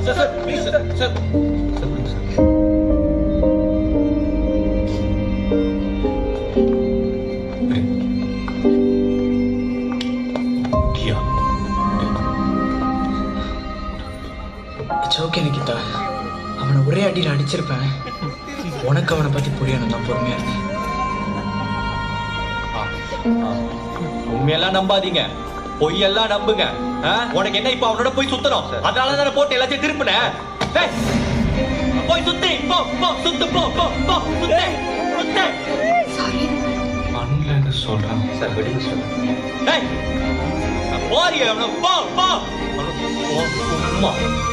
Sir sir please sir sir sir please sir கியா it's okay Nikita அவனை ஒரே அடியில் அடிச்சிருப்பேன் உனக்கு அவனை பத்தி புரியணும் தான் பொறுமையா இருந்தேன் உண்மையெல்லாம் நம்பாதீங்க பொய்யெல்லாம் நம்புங்க ஆ? உனக்கு என்ன இப்ப அவனோட போய் சுத்தணும் அதனால தானே போட்டு எல்லாத்தையும் திருப்பின டேய், போய் சுத்தி போ போ சுத்து போ போ போ சுத்து சுத்து பண்ணலன்னு சொல்றான் சார் விடுங்க சார் டேய் போறிய அவன போ போ அவன போ சும்மா